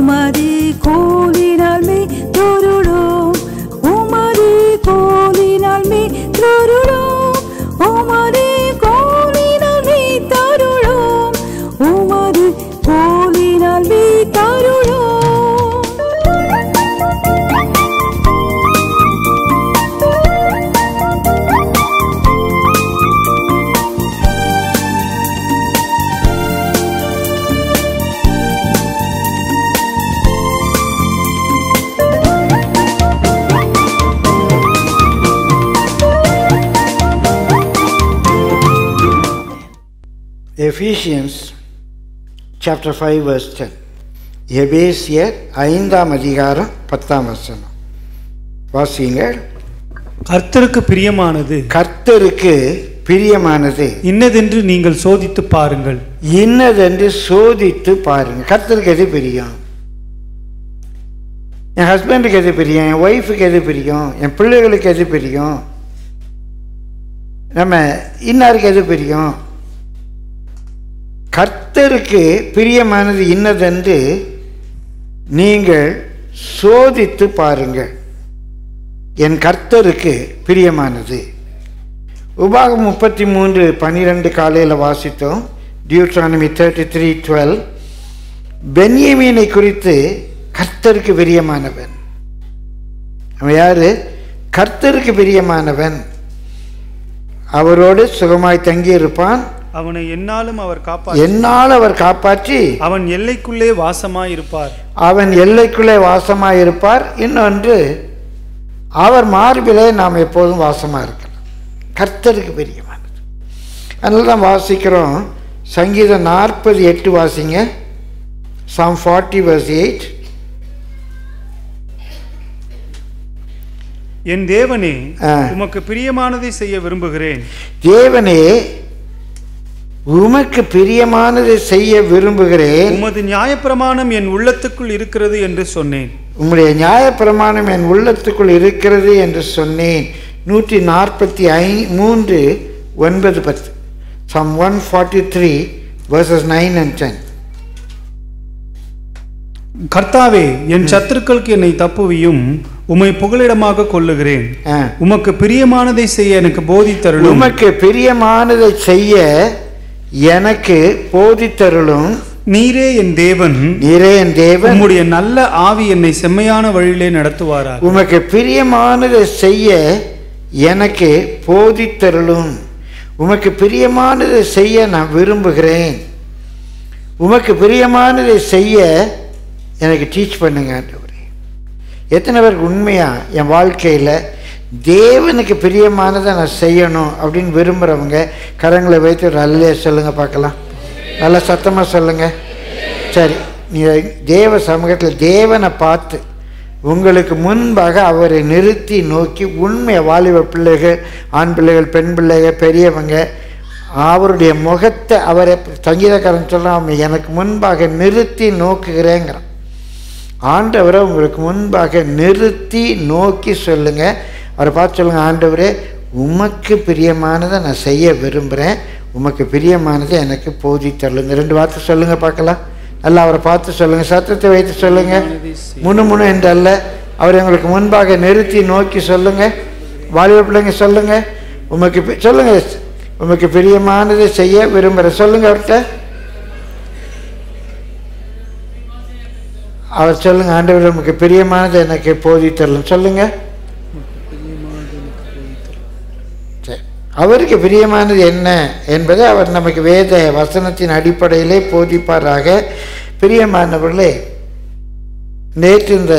உமது கோலினால் மே தொருளோம் உமது கோலினால் மே தொருளோம் உமது கோலினால் மே தருளோம் உமது கோலினால் மே தருளோம் Ephesians chapter 5 verse 10 எபேசியர் ஐந்தாம் அதிகாரம் பத்தாம் வசனம் வாசியுங்கள் கர்த்தருக்கு பிரியமானது கர்த்தருக்கு பிரியமானது இன்னதென்று நீங்கள் சோதித்து பாருங்கள் இன்னதென்று சோதித்து பாருங்க கர்த்தருக்கு எது பிரியம் என் ஹஸ்பண்டுக்கு எது பிரியம் என் ஒய்ஃபுக்கு எது பிரியம் என் பிள்ளைகளுக்கு எது பிரியம் நம்ம இன்னாருக்கு எது பிரியம் கர்த்தருக்கு பிரியமானது இன்னதென்று நீங்கள் சோதித்து பாருங்கள் என் கர்த்தருக்கு பிரியமானது உபாகம் முப்பத்தி மூன்று பன்னிரெண்டு காலையில் வாசித்தோம் டியூட்ரானமி தேர்ட்டி த்ரீ டுவெல் பென்யமீனை குறித்து கர்த்தருக்கு பிரியமானவன் அவன் யாரு கர்த்தருக்கு பிரியமானவன் அவரோடு சுகமாய் தங்கியிருப்பான் அவனை என்னாலும் அவர் காப்பா என்னால் அவர் காப்பாற்றி அவன் எல்லைக்குள்ளே வாசமாயிருப்பார் அவன் எல்லைக்குள்ளே வாசமாயிருப்பார் இன்னொன்று அவர் மார்பிலே நாம் எப்போதும் வாசமாக இருக்கலாம் கர்த்தருக்கு பிரியமானது அதனால தான் வாசிக்கிறோம் சங்கீதம் நாற்பது எட்டு வாசிங்க சாம் ஃபார்ட்டி வர்ஸ் எயிட் என் தேவனே ஆ. உமக்கு பிரியமானதை செய்ய விரும்புகிறேன் தேவனே உமக்கு பிரியமானதை செய்ய விரும்புகிறேன் உமது நியாயப்பிரமாணம் என் உள்ளத்துக்குள் இருக்கிறது என்று சொன்னேன் உம்முடைய நியாயப்பிரமாணம் என் உள்ளத்துக்குள் இருக்கிறது என்று சொன்னேன் நூற்றி நாற்பத்தி ஐ மூன்று ஒன்பது பத்து psalm one forty three verses nine and ten கர்த்தாவே என் சத்துருக்களுக்கு என்னை தப்புவியும் உம்மை புகலிடமாக கொள்ளுகிறேன் உமக்கு பிரியமானதை செய்ய எனக்கு போதித்தருளும் உமக்கு பிரியமானதை செய்ய எனக்கு போதித்தருளும் நீரே என் தேவன் நீரே என் தேவன் உம்முடைய நல்ல ஆவி என்னை செம்மையான வழியிலே நடத்துவாராக உமக்கு பிரியமானதை செய்ய எனக்கு போதித்தருளும் உமக்கு பிரியமானதை செய்ய நான் விரும்புகிறேன் உமக்கு பிரியமானதை செய்ய எனக்கு டீச் பண்ணுங்க ஆண்டவரே எத்தனை பேருக்கு உண்மையா என் வாழ்க்கையில் தேவனுக்கு பிரியமானதை நான் செய்யணும் அப்படின்னு விரும்புகிறவங்க கரங்களை வைத்து ஒரு அல்லையா சொல்லுங்க பார்க்கலாம் நல்லா சத்தமாக சொல்லுங்க சரி நீங்கள் தேவ சமூகத்தில் தேவனை பார்த்து உங்களுக்கு முன்பாக அவரை நிறுத்தி நோக்கி உண்மை வாலிப பிள்ளைகள் ஆண் பிள்ளைகள் பெண் பிள்ளைகள் பெரியவங்க அவருடைய முகத்தை அவரை சங்கீதக்காரன் சொல்கிறான் அவன் எனக்கு முன்பாக நிறுத்தி நோக்குகிறேங்கிறான் ஆண்டவரை உங்களுக்கு முன்பாக நிறுத்தி நோக்கி சொல்லுங்க அவரை பார்த்து சொல்லுங்க ஆண்டவரே உமக்கு பிரியமானதை நான் செய்ய விரும்புகிறேன் உமக்கு பிரியமானதை எனக்கு போதி தள்ளுங்க ரெண்டு வார்த்தை சொல்லுங்க பார்க்கலாம் நல்லா அவரை பார்த்து சொல்லுங்க சத்தத்தை வைத்து சொல்லுங்க முணு முணு என்று அல்ல அவர் எங்களுக்கு முன்பாக நிறுத்தி நோக்கி சொல்லுங்க வாலிப பிள்ளைங்க சொல்லுங்க உமக்கு பி- சொல்லுங்க உமக்கு பிரியமானதை செய்ய விரும்புகிறேன் சொல்லுங்க அவர்கிட்ட அவர் சொல்லுங்க ஆண்டவர் நமக்கு பிரியமானது எனக்கு போதித்தரலும் சொல்லுங்க சரி. அவருக்கு பிரியமானது என்ன என்பதை அவர் நமக்கு வேத வசனத்தின் அடிப்படையிலே போதிப்பாராக பிரியமானவர்களே நேற்று இந்த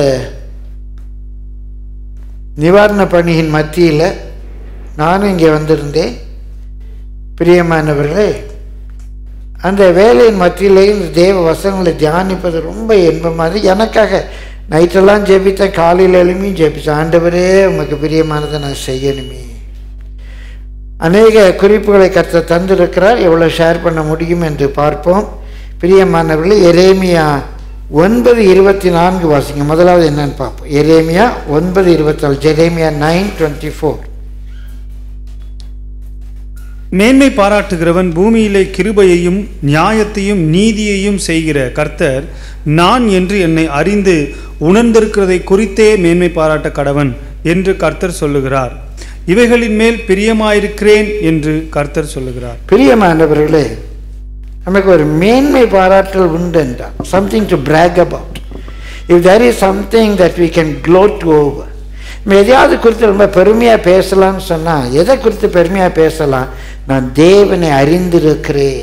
நிவாரண பணியின் மத்தியில் நானும் இங்கே வந்திருந்தேன் பிரியமானவர்களே அந்த வேலையின் மத்தியிலேயும் இந்த தேவ வசனங்களை தியானிப்பது ரொம்ப இன்பமாக எனக்காக நைட்டெல்லாம் ஜெபித்தேன் காலையில் எழுமியும் ஜெபித்தேன் ஆண்டவரே உமக்கு பிரியமானதை நான் செய்யணுமே அநேக குறிப்புகளை கற்று தந்திருக்கிறார் எவ்வளோ ஷேர் பண்ண முடியும் என்று பார்ப்போம் பிரியமானவர்களே எரேமியா ஒன்பது இருபத்தி நான்கு வாசிங்க முதலாவது என்னன்னு பார்ப்போம் எரேமியா ஒன்பது இருபத்தாலு ஜெரேமியா நைன் டுவெண்ட்டி ஃபோர் மேன்மை பாராட்டுகிறவன் பூமியிலே கிருபையையும் நியாயத்தையும் நீதியையும் செய்கிற கர்த்தர் நான் என்று என்னை அறிந்து உணர்ந்திருக்கிறதை குறித்தே மேன்மை பாராட்ட கடவன் என்று கர்த்தர் சொல்லுகிறார் இவைகளின் மேல் பிரியமாயிருக்கிறேன் என்று கர்த்தர் சொல்லுகிறார் பிரியமானவர்களே நமக்கு ஒரு மேன்மை பாராட்டல் உண்டு என்றால் something to brag about if there is something that we can gloat over நம்ம எதையாவது குறித்து ரொம்ப பெருமையாக பேசலாம்னு சொன்னால் எதை குறித்து பெருமையாக பேசலாம் நான் தேவனை அறிந்திருக்கிறேன்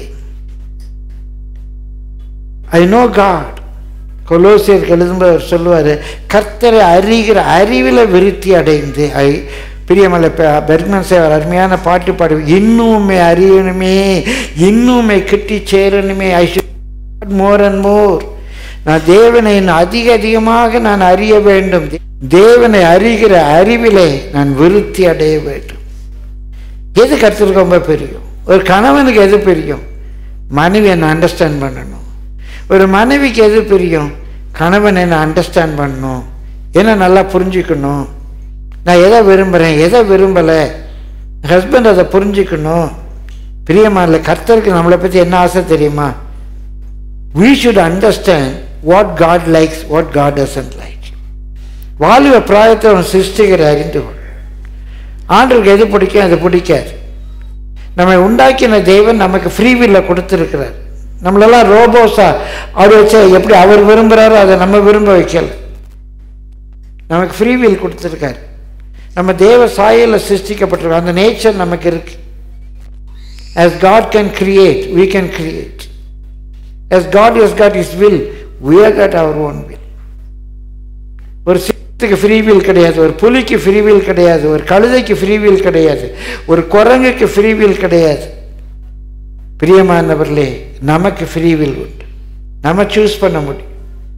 ஐ நோ காட் கொலோசியருக்கு எழுதும்போது அவர் சொல்லுவார் கர்த்தரை அறிகிற அறிவில் விருத்தி அடைந்து ஐ பிரியமல்ல பெர்மன் சேவர் அருமையான பாட்டு பாடு இன்னுமே அறியணுமே இன்னுமே கிட்டி சேரணுமே I should more and more நான் தேவனை இன்னும் அதிக அதிகமாக நான் அறிய வேண்டும் தேவனை அறிகிற அறிவிலே நான் விருத்தி அடைய வேண்டும் எது கருத்துருக்கு ரொம்ப பெரியும் ஒரு கணவனுக்கு எது பெரியும் மனைவி என்னை அண்டர்ஸ்டாண்ட் பண்ணணும் ஒரு மனைவிக்கு எது பெரியும் கணவன் என்னை அண்டர்ஸ்டாண்ட் பண்ணணும் என்ன நல்லா புரிஞ்சுக்கணும் நான் எதை விரும்புகிறேன் எதை விரும்பலை ஹஸ்பண்ட் அதை புரிஞ்சுக்கணும் பிரியமான கர்த்தருக்கு நம்மளை பற்றி என்ன ஆசை தெரியுமா we should understand what God likes, what God doesn't like. வாலிப பிராயத்தை அவன் சிருஷ்டிகரை அறிந்து கொள் ஆண்டருக்கு எது பிடிக்கும் அது பிடிக்காது நம்மை உண்டாக்கின தேவன் நமக்கு ஃப்ரீவில்ல கொடுத்துருக்கிறார் நம்மளெல்லாம் ரோபோஸா அவர் வச்சா எப்படி அவர் விரும்புகிறாரோ அதை நம்ம விரும்ப வைக்கல நமக்கு ஃப்ரீவில் கொடுத்துருக்காரு நம்ம தேவ சாயலில் சிருஷ்டிக்கப்பட்டிருக்கோம் அந்த நேச்சர் நமக்கு இருக்கு as God can create we can create as God has got his will we have got our own will ஒரு சிங்கத்துக்கு ஃப்ரீ வில் கிடையாது ஒரு புலிக்கு ஃப்ரீ வில் கிடையாது ஒரு கழுதைக்கு ஃப்ரீ வில் கிடையாது ஒரு குரங்குக்கு ஃப்ரீ வில் கிடையாது பிரியமானவர்களே நமக்கு ஃப்ரீ வில் உண்டு நம்ம சூஸ் பண்ண முடியும்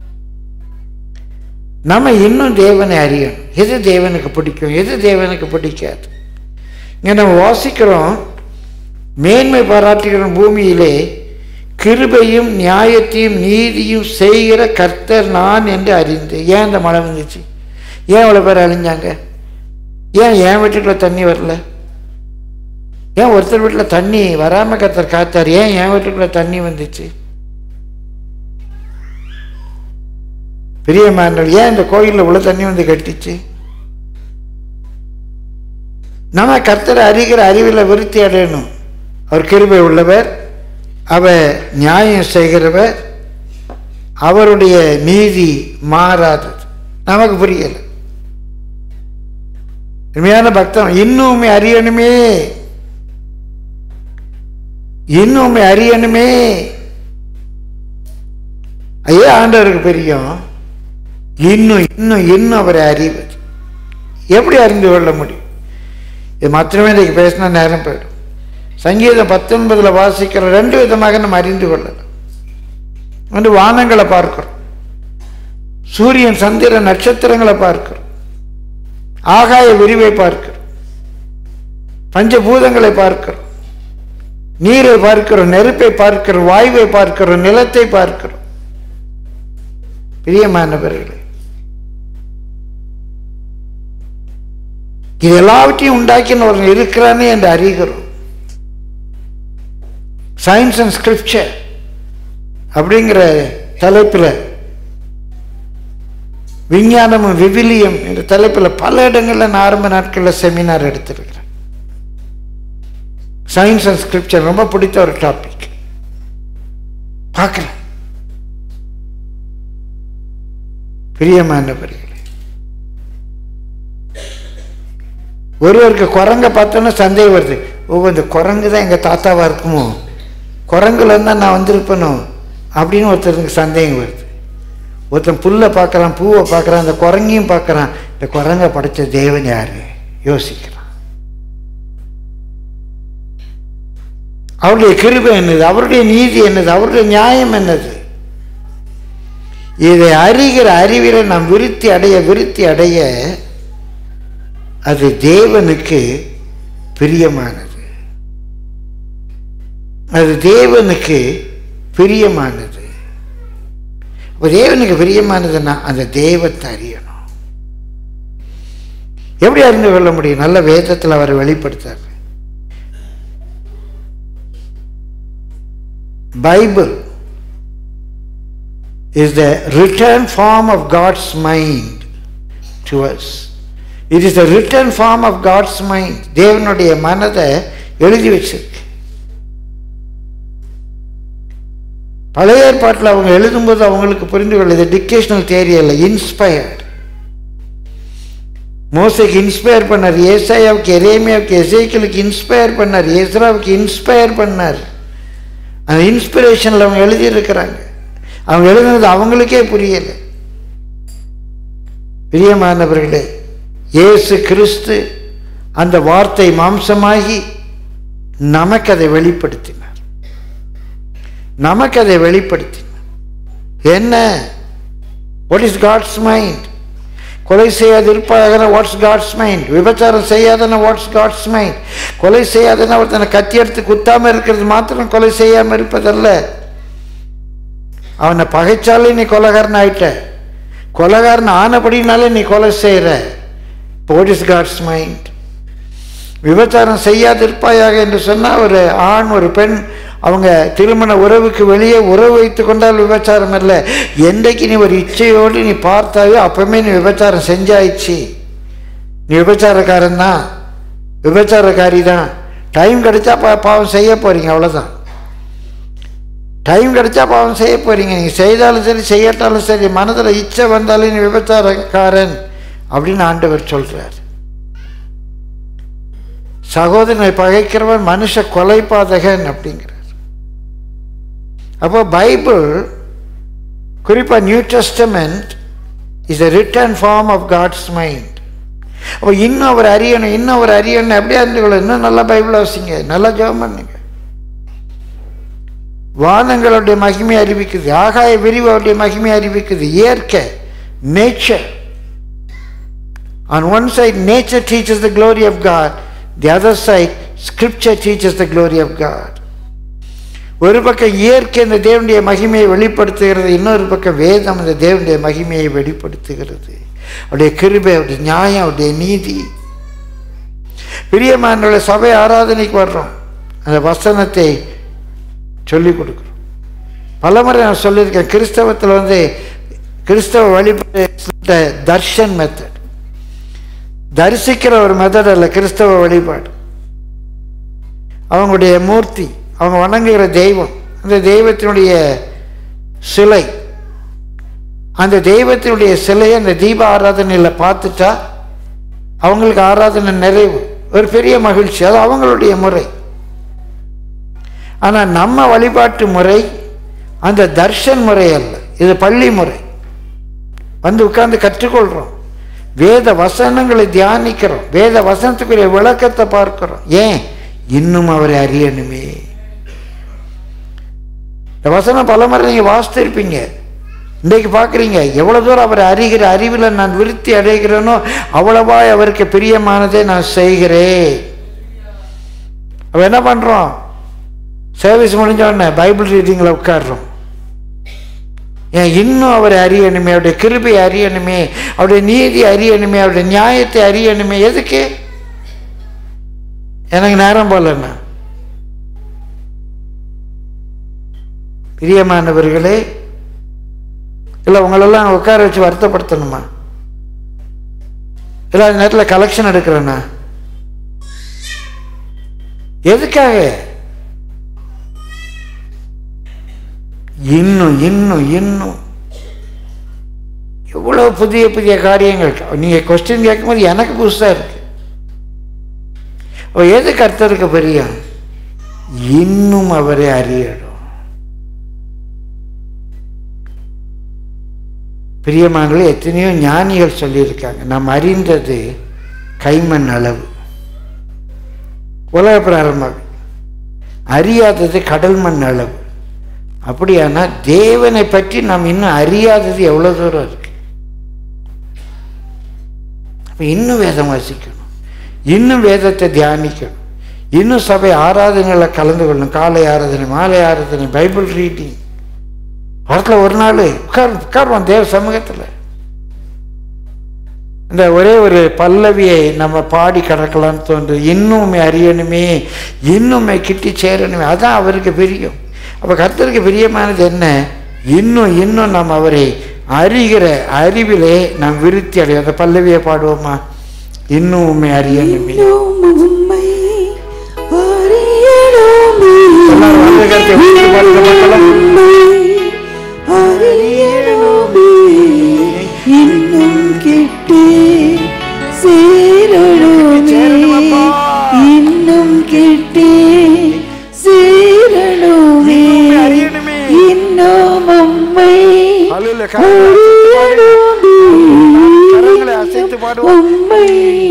நம்ம இன்னும் தேவனை அறியணும் எது தேவனுக்கு பிடிக்கும் எது தேவனுக்கு பிடிக்காது இங்கே நம்ம வாசிக்கிறோம் மேன்மை பாராட்டுகிற பூமியிலே கிருபையும் நியாயத்தையும் நீதியும் செய்கிற கர்த்தர் நான் என்று அறிந்து ஏன் இந்த மழை வந்துச்சு ஏன் இவ்வளோ பேர் அழிஞ்சாங்க ஏன் என் வீட்டுக்குள்ள தண்ணி வரல ஏன் ஒருத்தர் வீட்டில் தண்ணி வராமல் கர்த்தர் காத்தார் ஏன் என் வீட்டுக்குள்ள தண்ணி வந்துச்சு பிரியமானவர் ஏன் இந்த கோயிலில் இவ்வளோ தண்ணி வந்து கட்டிச்சு நம்ம கர்த்தரை அறிகிற அறிவில் விருத்தி அடையணும் அவர் கிருபை உள்ளவர் அவர் நியாயம் செய்கிறவர் அவருடைய நீதி மாறாதது நமக்கு புரியல உண்மையான பக்தம் இன்னுமே அறியணுமே இன்னுமே அறியணுமே ஐயா ஆண்டவருக்கு பெரியும் இன்னும் இன்னும் இன்னும் அவரை அறிவது எப்படி அறிந்து கொள்ள முடியும் இது மாத்திரமே இன்றைக்கு பேசினா நேரம் போயிடும் சங்கீதம் பத்தொன்பதில் வாசிக்கிற ரெண்டு விதமாக நம்ம அறிந்து கொள்ளலாம் வந்து வானங்களை பார்க்கிறோம் சூரியன் சந்திர நட்சத்திரங்களை பார்க்கிறோம் ஆகாய விரிவை பார்க்கிறோம் பஞ்சபூதங்களை பார்க்கிறோம் நீரை பார்க்கிறோம் நெருப்பை பார்க்கிறோம் வாயுவை பார்க்கிறோம் நிலத்தை பார்க்கிறோம் பிரியமானவர்களே இது எல்லாவற்றையும் உண்டாக்கின ஒரு இருக்கிறானே என்று அறிகிறோம் சயின்ஸ் அண்ட் ஸ்கிரிப்சர் அப்படிங்கிற தலைப்பில் விஞ்ஞானமும் விவிலியம் என்ற தலைப்பில் பல இடங்களில் நான் ஆரம்ப நாட்களில் செமினார் எடுத்திருக்கிறேன் சயின்ஸ் அண்ட் ஸ்கிரிப்சர் ரொம்ப பிடித்த ஒரு டாபிக் பார்க்குறேன் பிரியமானவர்களே ஒருவருக்கு குரங்க பார்த்தோன்னா சந்தேகம் வருது ஓ இந்த குரங்கு தான் எங்கள் தாத்தாவாக இருக்குமோ குரங்குல இருந்தால் நான் வந்திருப்பேனோ அப்படின்னு ஒருத்தருக்கு சந்தேகம் வருது ஒருத்தன் புல்லை பார்க்குறான் பூவை பார்க்குறான் அந்த குரங்கையும் பார்க்குறான் இந்த குரங்கை படைச்ச தேவன் யாரு யோசிக்கிறான் அவருடைய கிருபை என்னது அவருடைய நீதி என்னது அவருடைய நியாயம் என்னது இதை அறிகிற அறிவில நாம் விருத்தி அடைய விருத்தி அடைய அது தேவனுக்கு பிரியமானது அது தேவனுக்கு பிரியமானது அப்போ தேவனுக்கு பிரியமானதுன்னா அந்த தெய்வத்தை அறியணும் எப்படி அறிந்து கொள்ள முடியும் நல்ல வேதத்தில் அவர் வெளிப்படுத்தார் Bible is the written form of God's mind to us. It is the written form of God's mind. தேவனுடைய மனதை எழுதி வச்சிருக்கு பழைய ஏற்பாட்டில் அவங்க எழுதும்போது அவங்களுக்கு புரிந்து கொள்ள இது டிக்கேஷனல் தேரி அல்ல இன்ஸ்பயர்ட் மோசைக்கு இன்ஸ்பயர் பண்ணார் ஏசாயாவுக்கு எரேமியாவுக்கு எசேக்கியலுக்கு இன்ஸ்பயர் பண்ணார் எஸ்ராவுக்கு இன்ஸ்பயர் பண்ணார் அந்த இன்ஸ்பிரேஷனில் அவங்க எழுதியிருக்கிறாங்க அவங்க எழுதுனது அவங்களுக்கே புரியலை பிரியமானவர்களே இயேசு கிறிஸ்து அந்த வார்த்தை மாம்சமாகி நமக்கு அதை வெளிப்படுத்தினார் நமக்கு அதை வெளிப்படுத்தினார் என்ன வாட் இஸ் காட்ஸ் மைண்ட் கொலை செய்யாதிருப்பாக வாட்ஸ் காட்ஸ் மைண்ட் விபச்சாரம் செய்யாதன வாட்ஸ் காட்ஸ் மைண்ட் கொலை செய்யாதன ஒருத்தனை கத்தி எடுத்து குத்தாம இருக்கிறது மாத்திரம் கொலை செய்யாம இருப்பதல்ல அவனை பகைச்சாலே நீ கொலைகாரன் ஆயிட்ட கொலைகாரன் ஆனபடினாலே நீ கொலை செய்கிற வாட் இஸ் காட்ஸ் மைண்ட் விபச்சாரம் செய்யாதிருப்பாயாக என்று சொன்னால் ஒரு ஆண் ஒரு பெண் அவங்க திருமண உறவுக்கு வெளியே உறவு வைத்து கொண்டால் விபச்சாரம் இல்லை என்றைக்கு நீ ஒரு இச்சையோடு நீ பார்த்தாயோ அப்பவுமே நீ விபச்சாரம் செஞ்சாயிடுச்சு நீ விபச்சாரக்காரன் தான் விபச்சாரக்காரி தான் டைம் கிடைச்சா பா பாவம் செய்ய போறீங்க அவ்வளோதான் டைம் கிடைச்சா பாவம் செய்ய போறீங்க நீங்கள் செய்தாலும் சரி செய்யட்டாலும் சரி மனதில் இச்சை வந்தாலும் நீ விபச்சாரக்காரன் அப்படின்னு ஆண்டவர் சொல்றார் சகோதரனை பகைக்கிறவன் மனுஷ கொலைபாதகன் அப்படிங்கிறார் அப்போ பைபிள் குறிப்பாக New Testament is a written form of God's mind அப்போ இன்னும் அவர் அறியணும் இன்னும் அவர் அறியணும் அப்படியே அறிந்து கொள்ள இன்னும் நல்லா பைபிள் வாசிங்க நல்லா ஜெபம் பண்ணுங்க வானங்களுடைய மகிமை அறிவிக்குது ஆகாய விரிவு அவருடைய மகிமை அறிவிக்குது இயற்கை nature On one side, nature teaches the glory of God. The other side, scripture teaches the glory of God. ஒரு பக்கம் இயற்கை இந்த தேவனுடைய மகிமையை வெளிப்படுத்துகிறது இன்னொரு பக்கம் வேதம் இந்த தேவனுடைய மகிமையை வெளிப்படுத்துகிறது அவருடைய கிருபை அவருடைய நியாயம் அவருடைய நீதி பிரியமானவர்களே சபை ஆராதனைக்கு வர்றோம் அந்த வசனத்தை சொல்லிக் கொடுக்குறோம் பலமுறை நான் சொல்லியிருக்கேன் கிறிஸ்தவத்தில் வந்து கிறிஸ்தவ வழிபாடு தர்ஷன் மெத்தட் தரிசிக்கிற ஒரு மெத்தட் அல்ல கிறிஸ்தவ வழிபாடு அவங்களுடைய மூர்த்தி அவங்க வணங்குகிற தெய்வம் அந்த தெய்வத்தினுடைய சிலை அந்த தெய்வத்தினுடைய சிலையை அந்த தீப ஆராதனையில் பார்த்துட்டா அவங்களுக்கு ஆராதனை நிறைவு ஒரு பெரிய மகிழ்ச்சி அது அவங்களுடைய முறை ஆனால் நம்ம வழிபாட்டு முறை அந்த தர்ஷன் முறை அல்ல இது பள்ளி முறை வந்து உட்கார்ந்து கற்றுக்கொள்கிறோம் வேத வசனங்களை தியானிக்கிறோம் வேத வசனத்துக்குரிய விளக்கத்தை பார்க்கிறோம் ஏன் இன்னும் அவரை அறியணுமே இந்த வசனம் பல முறை நீங்கள் வாசித்திருப்பீங்க இன்றைக்கு பார்க்குறீங்க எவ்வளோ தூரம் அவரை அறிகிற அறிவில் நான் விருத்தி அடைகிறேனோ அவ்வளவா அவருக்கு பிரியமானதை நான் செய்கிறேன் அப்போ என்ன பண்ணுறோம் சர்வீஸ் முடிஞ்ச உடனே பைபிள் ரீடிங்கில் உட்காடுறோம் ஏன் இன்னும் அவரை அறியணுமே அவருடைய கிருபை அறியணுமே அவருடைய நீதி அறியணுமே அவருடைய நியாயத்தை அறியணுமே எதுக்கு எனக்கு நேரம் போலண்ணா பிரியமானவர்களே இல்லை உங்களெல்லாம் உட்கார வச்சு வருத்தப்படுத்தணுமா இல்லை அந்த நேரத்தில் கலெக்ஷன் எடுக்கிறேண்ணா எதுக்காக இன்னும் இன்னும் இன்னும் எவ்வளோ புதிய புதிய காரியங்கள் நீங்கள் கொஸ்டின் கேட்கும்போது எனக்கு புதுசாக இருக்கு அப்போ எது கர்த்தருக்கு பெரியும் இன்னும் அவரை அறியணும் பிரியமானங்களே எத்தனையோ ஞானிகள் சொல்லியிருக்காங்க நாம் அறிந்தது கைமண் அளவு உலக பிராரம்பம் அறியாதது கடல் மண் அளவு அப்படியானா தேவனை பற்றி நாம் இன்னும் அறியாதது எவ்வளோ தூரம் இருக்கு அப்போ இன்னும் வேதம் வாசிக்கணும் இன்னும் வேதத்தை தியானிக்கணும் இன்னும் சபை ஆராதனையில் கலந்து கொள்ளணும் காலை ஆராதனை மாலை ஆராதனை பைபிள் ரீடிங் வாரத்தில் ஒரு நாள் உட்கார் உட்காருவோம் தேவ சமூகத்தில் இந்த ஒரே ஒரு பல்லவியை நம்ம பாடி கடக்கலாம்னு தோன்று இன்னும் அறியணுமே இன்னும் கிட்டி சேரணுமே அதான் அவருக்கு பிரியும் அப்போ கர்த்தருக்கு பிரியமானது என்ன இன்னும் இன்னும் நாம் அவரை அறிகிற அறிவிலே நாம் விருத்தி அடையும் அந்த பல்லவியை பாடுவோமா இன்னும் உண்மை அறியணுமே இன்னும் உம்மை அறியணுமே. எல்லாரும் அந்த கருத்தை விருத்தி பாடுங்க பார்க்கலாம். உம்மை அறியணுமே. இன்னும் கிட்டே சேரணுமே. இன்னும் கிட்டே சேரணுமே. இன்னும் அறியணுமே. இன்னும் உம்மை அல்லேலூயா. கரங்களை அசைத்து பாடுவோம். உம்மை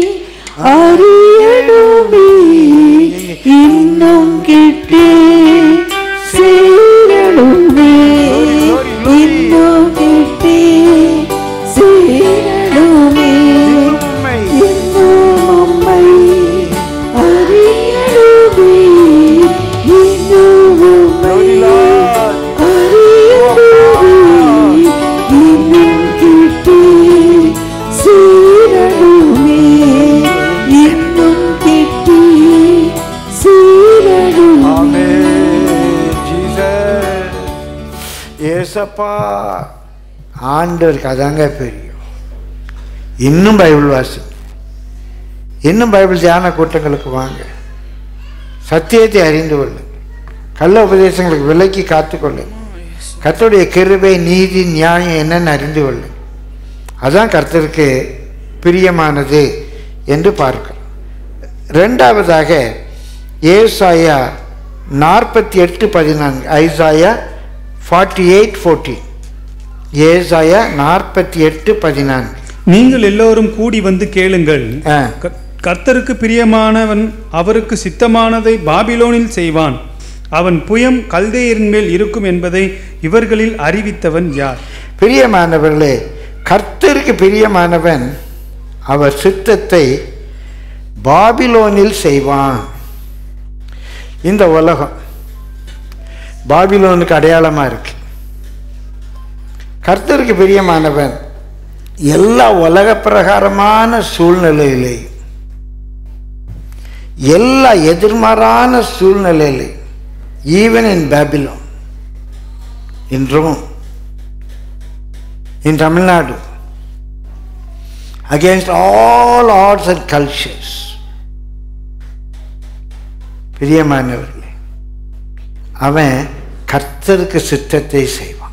அறியணுமே இன்னும் கிட்டே சேரணுமே இன்னும் கிட்டே சேரணுமே உண்மை இன்னும் உம்மை அறியணுமே இன்னும் உம்மை ஏசப்பா ஆண்டவருக்கு அதாங்க பெரியும் இன்னும் பைபிள் வாசி இன்னும் பைபிள் தியான கூட்டங்களுக்கு வாங்க சத்தியத்தை அறிந்து கொள்ளுங்க கள்ள உபதேசங்களுக்கு விலக்கி காத்துக்கொள்ளுங்க கர்த்தருடைய கிருபை நீதி நியாயம் என்னன்னு அறிந்து கொள்ளுங்க அதான் கர்த்தருக்கு பிரியமானது என்று பார்க்கிறோம் ரெண்டாவதாக ஏசாயா நாற்பத்தி எட்டு பதினான்கு ஐசாயா ஃபார்ட்டி எயிட் ஃபோர்டீன் ஏசாயா நாற்பத்தி எட்டு பதினான்கு நீங்கள் எல்லோரும் கூடி வந்து கேளுங்கள் ஆ க- கர்த்தருக்கு பிரியமானவன் அவருக்கு சித்தமானதை பாபிலோனில் செய்வான் அவன் புயம் கல்தேயரின் மேல் இருக்கும் என்பதை இவர்களில் அறிவித்தவன் யார் பிரியமானவர்களே கர்த்தருக்கு பிரியமானவன் அவர் சித்தத்தை பாபிலோனில் செய்வான் இந்த உலகம் பாபிலோனுக்கு அடையாளமா இருக்கு கர்த்தருக்கு பிரியமானவன் எல்லா உலக பிரகாரமான சூழ்நிலையிலையும் எல்லா எதிர்மாறான சூழ்நிலையிலையும் even in Babylon in Rome in Tamil Nadu against all arts and cultures. பிரியமானவர்களே அவன் கர்த்தருக்கு சித்தத்தை செய்வான்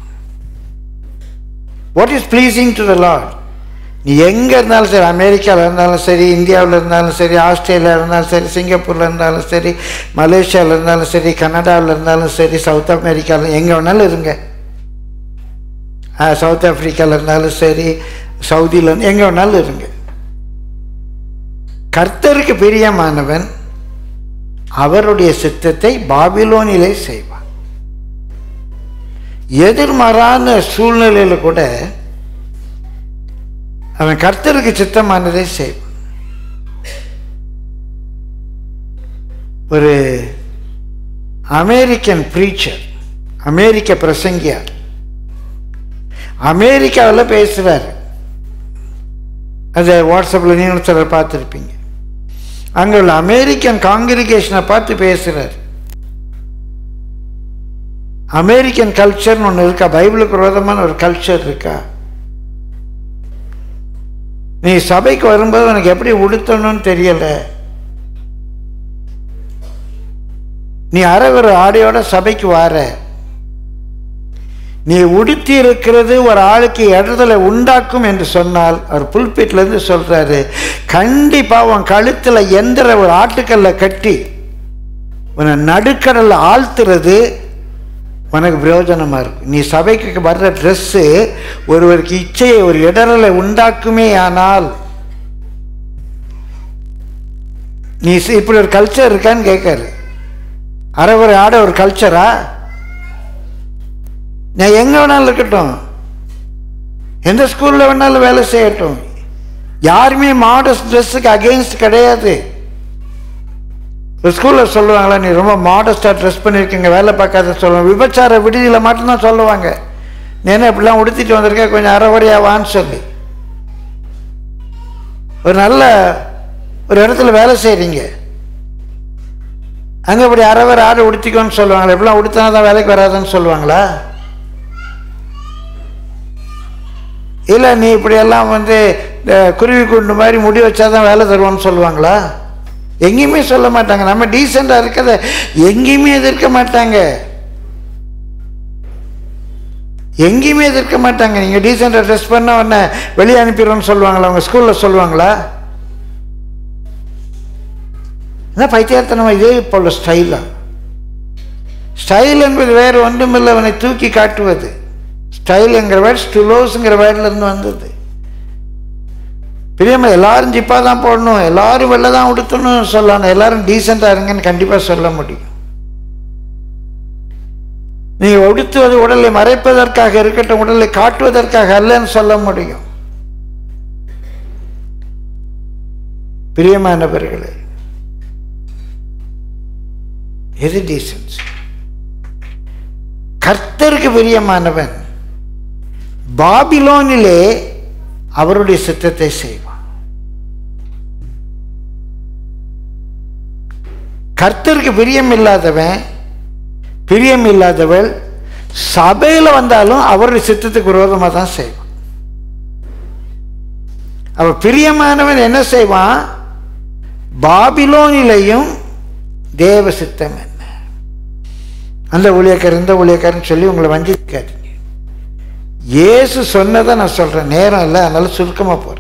what is pleasing to the Lord நீ எங்கே இருந்தாலும் சரி அமெரிக்காவில் இருந்தாலும் சரி இந்தியாவில் இருந்தாலும் சரி ஆஸ்திரேலியா இருந்தாலும் சரி சிங்கப்பூரில் இருந்தாலும் சரி மலேசியாவில் இருந்தாலும் சரி கனடாவில் இருந்தாலும் சரி சவுத் அமெரிக்காவில் எங்கே வேணாலும் இருங்க ஆ, சவுத் ஆப்பிரிக்காவில் இருந்தாலும் சரி சவுதியில் இருந்து எங்கே வேணாலும் இருங்க கர்த்தருக்கு பிரியமானவன் அவருடைய சித்தத்தை பாபிலோனிலே செய்வான் எதிர்மாறான சூழ்நிலையில் கூட அவன் கர்த்தருக்கு சித்தமானதை செய்வான் ஒரு அமெரிக்கன் ப்ரீச்சர் அமெரிக்க பிரசங்கியார் அமெரிக்காவில் பேசுகிறார் அதை வாட்ஸ்அப்பில் நீங்களும் சிலர் பார்த்துருப்பீங்க அங்கே உள்ள அமெரிக்கன் காங்கிரிகேஷனை பார்த்து பேசுகிறார் அமெரிக்கன் கல்ச்சர்னு ஒன்று இருக்கா பைபிளுக்கு விரோதமான ஒரு கல்ச்சர் இருக்கா நீ சபைக்கு வரும்போது உனக்கு எப்படி உடுத்தணும்னு தெரியல நீ அரை ஒரு ஆடையோட சபைக்கு வார நீ உடுத்தி இருக்கிறது ஒரு ஆளுக்கு இடத்துல உண்டாக்கும் என்று சொன்னால் அவர் புல்பீட்ல இருந்து சொல்றாரு கண்டிப்பா உன் கழுத்துல எந்திர ஒரு ஆட்டுக்கல்ல கட்டி உன்னை நடுக்கடல்ல ஆழ்த்துறது உனக்கு பிரயோஜனமா இருக்கும் நீ சபைக்கு வர்ற ட்ரெஸ்ஸு ஒருவருக்கு இச்சையை ஒரு இடரலை உண்டாக்குமே ஆனால் நீ சி- இப்படி ஒரு கல்ச்சர் இருக்கான்னு கேட்காரு அரை ஒரு ஆட ஒரு கல்ச்சரா நான் எங்கே வேணாலும் இருக்கட்டும் எந்த ஸ்கூலில் வேணாலும் வேலை செய்யட்டும் யாருமே மாடர்ன் ட்ரெஸ்ஸுக்கு அகெயின்ஸ்ட் கிடையாது ஒரு ஸ்கூலில் சொல்லுவாங்களா நீ ரொம்ப மாடஸ்டாக ட்ரெஸ் பண்ணியிருக்கீங்க வேலை பார்க்காத சொல்லுவாங்க விபச்சார விடுதியில் மட்டும்தான் சொல்லுவாங்க நீ என்ன இப்படிலாம் உடுத்திட்டு வந்திருக்க கொஞ்சம் அரைவடியாக வான்னு சொல்லி ஒரு நல்ல ஒரு இடத்துல வேலை செய்கிறீங்க அங்கே இப்படி அறவர் ஆடு உடுத்திக்கோன்னு சொல்லுவாங்களா இப்படிலாம் உடுத்தினா தான் வேலைக்கு வராதுன்னு சொல்லுவாங்களா இல்லை நீ இப்படியெல்லாம் வந்து இந்த குருவி குண்டு மாதிரி முடி வச்சாதான் வேலை தருவோன்னு சொல்லுவாங்களா எங்கேயுமே சொல்ல மாட்டாங்க நம்ம டீசெண்டாக இருக்கிறத எங்கேயுமே எதிர்க்க மாட்டாங்க எங்கேயுமே எதிர்க்க மாட்டாங்க நீங்கள் டீசெண்டாக ட்ரெஸ் பண்ண உடனே வெளியே அனுப்பிடுறோன்னு சொல்லுவாங்களா அவங்க ஸ்கூலில் சொல்லுவாங்களா என்ன பைத்தியார்த்தனமா இதே போல ஸ்டைலா ஸ்டைல் என்பது வேறு ஒன்றுமில்லை அவனை தூக்கி காட்டுவது ஸ்டைலுங்கிற வேர்ட் ஸ்டுலோஸுங்கிற வேர்ட்லேருந்து வந்தது பிரியமா எல்லாரும் ஜிப்பாக தான் போடணும் எல்லாரும் வெளில தான் உடுத்தணும்னு சொல்லணும் எல்லாரும் டீசெண்டாக இருங்கன்னு கண்டிப்பாக சொல்ல முடியும் நீங்கள் உடுத்துவது உடலை மறைப்பதற்காக இருக்கட்டும் உடலை காட்டுவதற்காக அல்லன்னு சொல்ல முடியும் பிரியமானவர்களே எது டீசன்ஸ் கர்த்தருக்கு பிரியமானவன் பாபிலோனிலே அவருடைய சித்தத்தை செய்வான் கர்த்தருக்கு பிரியம் இல்லாதவன் பிரியம் இல்லாதவள் சபையில் வந்தாலும் அவருடைய சித்தத்துக்கு விரோதமாக தான் செய்வான் அவ பிரியமானவன் என்ன செய்வான் பாபிலோனிலையும் தேவ சித்தம் என்ன அந்த ஊழியக்காரர் இந்த ஊழியக்காரன் சொல்லி உங்களை வஞ்சிக்காதீங்க இயேசு சொன்னதை நான் சொல்கிறேன் நேரம் இல்லை அதனால சுருக்கமாக போகிறேன்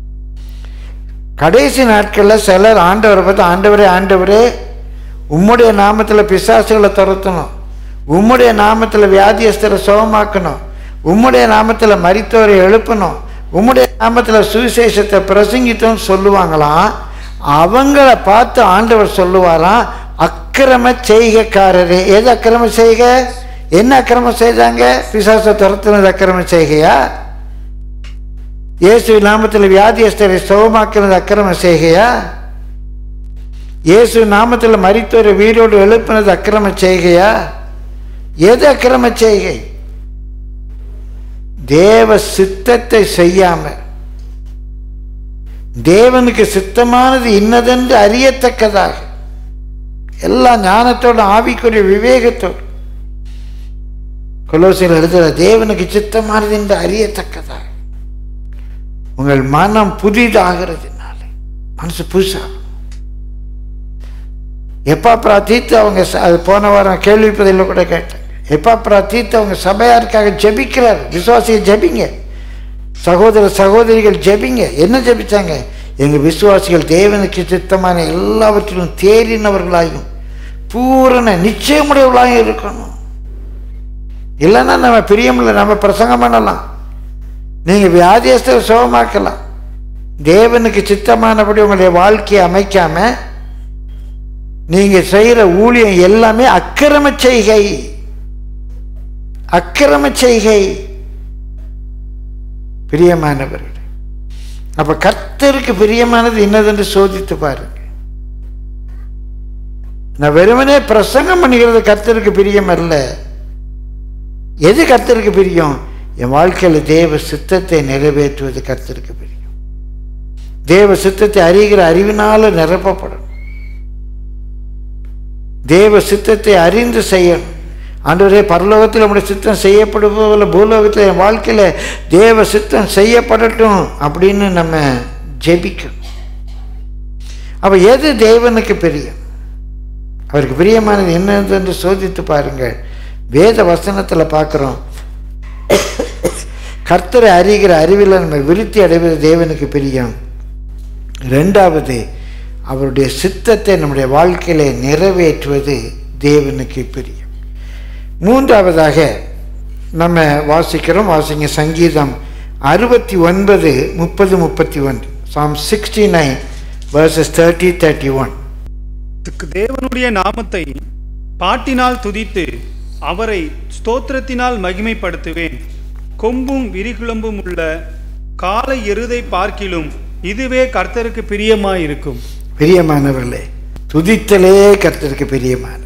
கடைசி நாட்களில் சிலர் ஆண்டவரை பார்த்து ஆண்டவரே ஆண்டவரே உம்முடைய நாமத்தில் பிசாசுகளை துரத்தணும் உம்முடைய நாமத்தில் வியாதியஸ்தரை சுகமாக்கணும் உம்முடைய நாமத்தில் மரித்தவரை எழுப்பணும் உம்முடைய நாமத்தில் சுவிசேஷத்தை பிரசங்கித்தோன்னு சொல்லுவாங்களாம் அவங்கள பார்த்து ஆண்டவர் சொல்லுவாராம் அக்கிரம செய்கைக்காரரே எது அக்கிரம செய்க என்ன அக்கிரமம் செய்தாங்க பிசாசை துரத்துனது அக்கிரம செய்கையா இயேசு நாமத்தில் வியாதியஸ்தரை சுகமாக்குறது அக்கிரம செய்கையா இயேசு நாமத்தில் மரித்தோரை வீரோடு எழுப்பினது அக்கிரம செய்கையா எது அக்கிரம செய்கை தேவ சித்தத்தை செய்யாம தேவனுக்கு சித்தமானது இன்னதென்று அறியத்தக்கதாக எல்லா ஞானத்தோட ஆவிக்குரிய விவேகத்தோடு கொலோசியில் எழுதுகிற தேவனுக்கு சித்தமானது என்று அறியத்தக்கதாக உங்கள் மனம் புதிதாகிறதுனால மனசு புதுசாகும் எப்பாப்ரா தீத்து அவங்க ச- அது போன வாரம் கேள்விப்பதில் கூட கேட்டாங்க எப்பாப்ரா தீத்து அவங்க சபையாருக்காக ஜெபிக்கிறார் விசுவாசியை ஜெபிங்க சகோதர சகோதரிகள் ஜெபிங்க என்ன ஜெபிச்சாங்க எங்கள் விசுவாசிகள் தேவனுக்கு சித்தமான எல்லாவற்றிலும் தேறினவர்களாயும் பூரண நிச்சயமுடையவர்களாயும் இருக்கணும் இல்லைன்னா நம்ம பிரியமில்லை நம்ம பிரசங்கம் பண்ணலாம் நீங்கள் வியாதியஸ்தரை சுகமாக்கலாம் தேவனுக்கு சித்தமானபடி உங்களுடைய வாழ்க்கையை அமைக்காம நீங்க செய்யற ஊழியம் எல்லாமே அக்கிரம செய்கை அக்கிரம செய்கை பிரியமானவர்கள் அப்ப கர்த்தருக்கு பிரியமானது என்னதென்று சோதித்து பாருங்க நான் வெறுமனே பிரசங்கம் பண்ணுகிறது கர்த்தருக்கு பிரியம் அல்ல எது கர்த்தருக்கு பிரியம் என் வாழ்க்கையில் தேவ சித்தத்தை நிறைவேற்றுவது கர்த்தருக்கு பிரியம் தேவ சித்தத்தை அறிகிற அறிவினால நிரப்பப்படணும் தேவ சித்தத்தை அறிந்து செய்யணும் ஆண்டவரே பரலோகத்தில் நம்முடைய சித்தம் செய்யப்படுவதில்ல பூலோகத்தில் என் வாழ்க்கையில் தேவ சித்தம் செய்யப்படட்டும் அப்படின்னு நம்ம ஜெபிக்கணும் அப்போ எது தேவனுக்கு பிரியம் அவருக்கு பிரியமானது என்னது என்று சோதித்து பாருங்கள் வேத வசனத்தில் பார்க்குறோம் கர்த்தரை அறிகிற அறிவில் நம்ம விருத்தி அடைவது தேவனுக்கு பிரியம் ரெண்டாவது அவருடைய சித்தத்தை நம்முடைய வாழ்க்கையில நிறைவேற்றுவது தேவனுக்கு பிரியம் மூன்றாவதாக நம்ம வாசிக்கிறோம் வாசிங்க சங்கீதம் அறுபத்தி ஒன்பது முப்பது முப்பத்தி ஒன்று psalm sixty nine verses thirty thirty one தேவனுடைய நாமத்தை பாட்டினால் துதித்து அவரை ஸ்தோத்திரத்தினால் மகிமைப்படுத்துவேன் கொம்பும் விரிகுளம்பும் உள்ள காலை எருதை பார்க்கிலும் இதுவே கர்த்தருக்கு பிரியமாயிருக்கும் பிரியமானவர்களே துதித்தலே கர்த்தருக்கு பிரியமானது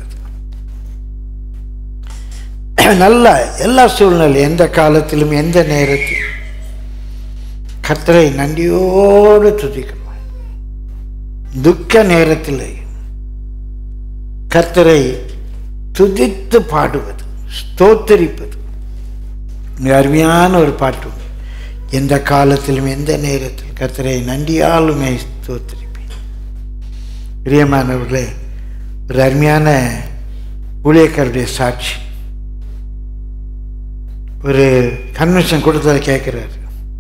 நல்ல எல்லா சூழ்நிலை எந்த காலத்திலும் எந்த நேரத்திலும் கர்த்தரை நன்றியோடு துதிக்கணும் துக்க நேரத்தில் கர்த்தரை துதித்து பாடுவது ஸ்தோத்தரிப்பது மிக அருமையான ஒரு பாட்டு உண்டு. எந்த காலத்திலும் எந்த நேரத்திலும் கர்த்தரை நன்றியாலுமே ஸ்தோத்தரிப்பேன் பிரியமானவர்களே ஒரு அருமையான ஊழியக்காரருடைய சாட்சி ஒரு கன்வென்ஷன் கொடுத்ததை கேட்குறாரு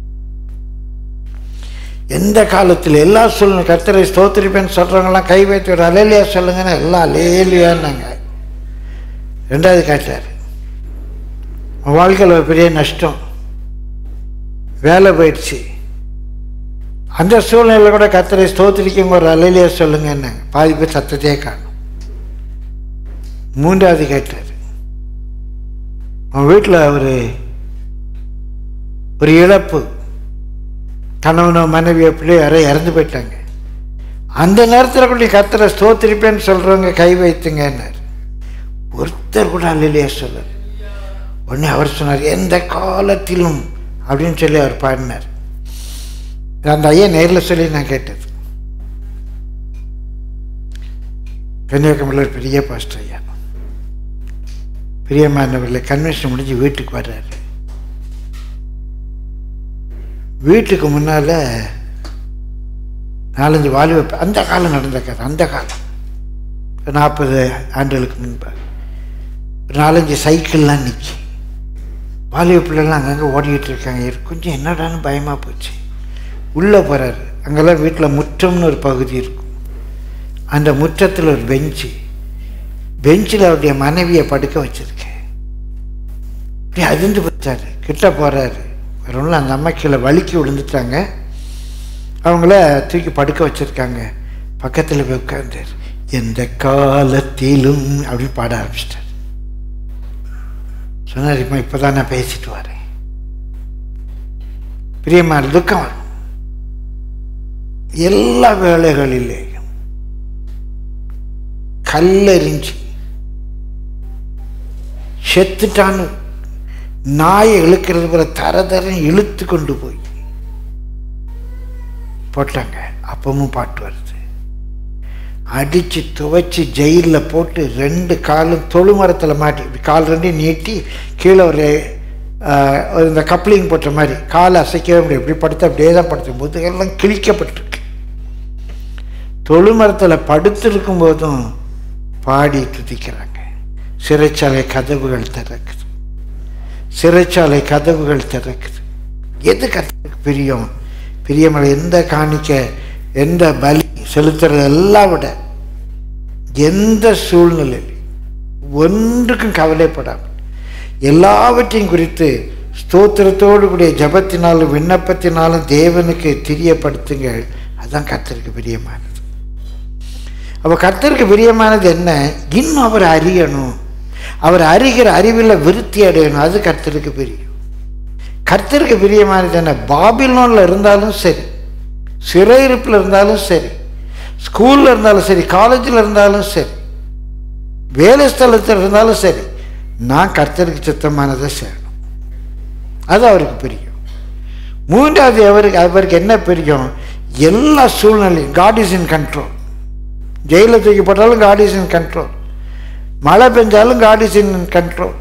எந்த காலத்தில் எல்லா சூழ்நிலை கர்த்தரை ஸ்தோத்திரிப்பேன்னு சொல்கிறவங்களாம் கை வைத்து ஒரு அலேலியா சொல்லுங்கன்னா எல்லாம் அலேலியான்னாங்க ரெண்டாவது கேட்டார் உன் வாழ்க்கையில் ஒரு பெரிய நஷ்டம் வேலை போயிடுச்சு அந்த சூழ்நிலையில் கூட கர்த்தரை ஸ்தோத்திரிக்கும் ஒரு அலேலியா சொல்லுங்கன்னாங்க பாதி பேர் சத்தத்தையே காணும் மூன்றாவது கேட்டார் உன் வீட்டில் ஒரு ஒரு இழப்பு கணவனோ மனைவியோ பிள்ளை யாரோ இறந்து போயிட்டாங்க அந்த நேரத்தில் கூட நீ கர்த்தரை ஸ்தோத்திரிப்பேன்னு சொல்கிறவங்க கை வைத்துங்கன்னார் ஒருத்தர் கூட அல்லையா சொல்லல உடனே அவர் சொன்னார் எந்த காலத்திலும் அப்படின்னு சொல்லி அவர் பாடினார் அந்த ஐயா நேரில் சொல்லி நான் கேட்டது கன்னியாகுமரியில் ஒரு பெரிய பாஸ்டர் ஐயா பிரியமானவர்கள் கன்வென்ஷன் முடிஞ்சு வீட்டுக்கு வர்றாரு வீட்டுக்கு முன்னால் நாலஞ்சு வாலிப ப- அந்த காலம் நடந்த கதை அந்த காலம் ஒரு நாற்பது ஆண்டுகளுக்கு முன்பாக ஒரு நாலஞ்சு சைக்கிள்லாம் நிற்கி வாலிப பிள்ளைலாம் அங்கங்கே ஓடிக்கிட்டு இருக்காங்க இவருக்கு கொஞ்சம் என்னடான்னு பயமாக போச்சு உள்ளே போகிறாரு அங்கெல்லாம் வீட்டில் முற்றம்னு ஒரு பகுதி இருக்கும் அந்த முற்றத்தில் ஒரு பெஞ்சு பெஞ்சில் அவருடைய மனைவியை படுக்க வச்சிருக்கேன் இப்படி அதிர்ந்து பார்த்தாரு கிட்ட போகிறாரு வேற ஒன்றும் அந்த அம்மா கீழே வலிக்கி விழுந்துட்டாங்க அவங்கள தூக்கி படுக்க வச்சிருக்காங்க பக்கத்தில் போய் உட்கார்ந்தார் எந்த காலத்திலும் அப்படின்னு பாட ஆரம்பிச்சிட்டார் சொன்னார் இப்போ இப்போ தான் நான் பேசிட்டு வரேன் பிரியமான துக்கம் வரும் எல்லா வேலைகளிலேயும் கல்லெறிஞ்சு செத்துட்டான்னு நாயை இழுக்கிறது போல தர தரன்னு இழுத்து கொண்டு போய் போட்டாங்க அப்பவும் பாட்டு வருது அடித்து துவைச்சி ஜெயிலில் போட்டு ரெண்டு காலும் தொழுமரத்தில் மாட்டி இப்படி கால் ரெண்டையும் நீட்டி கீழே ஒரு ஆஹ், ஒரு இந்த கப்ளிங் போட்ட மாதிரி காலை அசைக்கவே முடியும் இப்படி படுத்து அப்படியே தான் படுத்து முதுகெல்லாம் கிழிக்கப்பட்டிருக்கு தொழுமரத்தில் படுத்திருக்கும் போதும் பாடி துதிக்கிறாங்க சிறைச்சாலை கதவுகள் திறக்குது சிறைச்சாலை கதவுகள் திறக்குது எது கர்த்தருக்கு பிரியம் பிரியமலை எந்த காணிக்க எந்த பலி செலுத்துறது எல்லாம் விட எந்த சூழ்நிலையில் ஒன்றுக்கும் கவலைப்படாமல் எல்லாவற்றையும் குறித்து ஸ்தோத்திரத்தோடு கூடிய ஜபத்தினாலும் விண்ணப்பத்தினாலும் தேவனுக்கு தெரியப்படுத்துங்கள் அதுதான் கர்த்தருக்கு பிரியமானது அப்போ கர்த்தருக்கு பிரியமானது என்ன இன்னும் அவர் அறியணும் அவர் அறிகிற அறிவில் விருத்தி அடையணும் அது கர்த்தருக்கு பிரியம் கர்த்தருக்கு பிரியமானது என்ன பாபிலோனில் இருந்தாலும் சரி சிறையிருப்பில் இருந்தாலும் சரி ஸ்கூலில் இருந்தாலும் சரி காலேஜில் இருந்தாலும் சரி வேலை ஸ்தலத்தில் இருந்தாலும் சரி நான் கர்த்தருக்கு சித்தமானதை செய்யணும் அது அவருக்கு பிரியம் மூன்றாவது அவருக்கு அவருக்கு என்ன பிரியம் எல்லா சூழ்நிலையும் காட் இஸ் இன் கண்ட்ரோல் ஜெயிலில் தூக்கி போட்டாலும் காட் இஸ் இன் கண்ட்ரோல் மழை பெஞ்சாலும் காட் இஸ் இன் கண்ட்ரோல்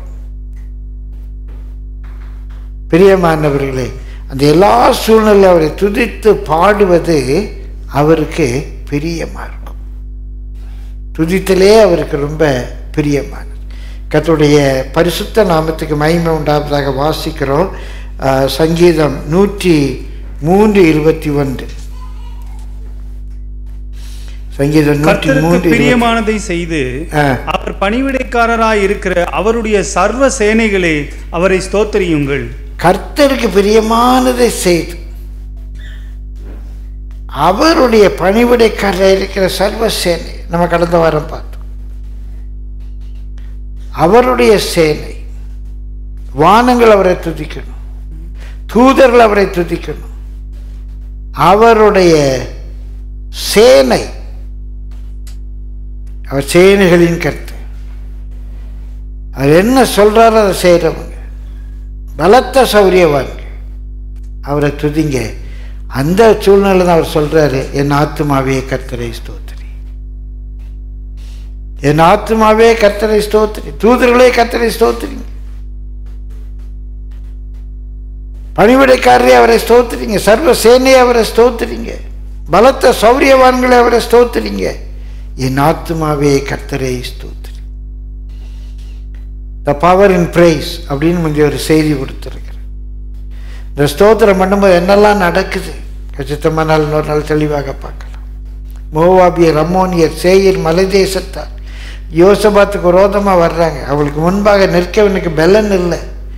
பிரியமானவர்களே அந்த எல்லா சூழ்நிலையும் அவரை துதித்து பாடுவது அவருக்கு பிரியமாக இருக்கும் துதித்திலே அவருக்கு ரொம்ப பிரியமானது கர்த்தருடைய பரிசுத்த நாமத்துக்கு மகிமை உண்டாவதாக வாசிக்கிறோம் அஹ், சங்கீதம் நூற்றி மூன்று இருபத்தி ஒன்று சங்கீதம் நூற்றி கர்த்தருக்கு மூன்று இருபத்தி- பிரியமானதை செய்து ஆ. அவர் பணிவிடைக்காரராய் இருக்கிற அவருடைய சர்வ சேனைகளே அவரை ஸ்தோத்தரியுங்கள் கர்த்தருக்கு பிரியமானதை செய்து அவருடைய பணிவிடைக்காரர் இருக்கிற சர்வ சேனை நம்ம கடந்த வாரம் பார்த்தோம் அவருடைய சேனை வானங்கள் அவரை துதிக்கணும் தூதர்கள் அவரை துதிக்கணும் அவருடைய சேனை அவர் சேனைகளின் கருத்து அவர் என்ன சொல்றாரோ அதை செய்கிறவங்க பலத்த சௌரியவான்கள் அவரை துதிங்க அந்த சூழ்நிலை தான் அவர் சொல்றாரு என் ஆத்துமாவே கர்த்தரை ஸ்தோத்திரி என் ஆத்மாவே கர்த்தரை ஸ்தோத்திரி தூதர்களே கர்த்தரை ஸ்தோத்திரிங்க பணிவிடைக்காரரே அவரை ஸ்தோத்திரிங்க சர்வ சேனையை அவரை ஸ்தோத்திரிங்க பலத்த சௌரியவான்களை அவரை ஸ்தோத்திரிங்க என் ஆத்மாவே கர்த்தரை ஸ்தோத்திரி த பவர் இன் பிரைஸ் அப்படின்னு கொஞ்சம் ஒரு செய்தி கொடுத்துருக்கிறேன் இந்த ஸ்தோத்திரம் பண்ணும்போது என்னெல்லாம் நடக்குது கச்சித்தமான நாள் இன்னொரு நாள் தெளிவாக பார்க்கலாம் மோவாபியர் ரம்மோனியர் சேயர் மலை தேசத்தார் யோசபாத்துக்கு விரோதமாக வர்றாங்க அவளுக்கு முன்பாக நிற்கவனுக்கு பெலன் இல்லை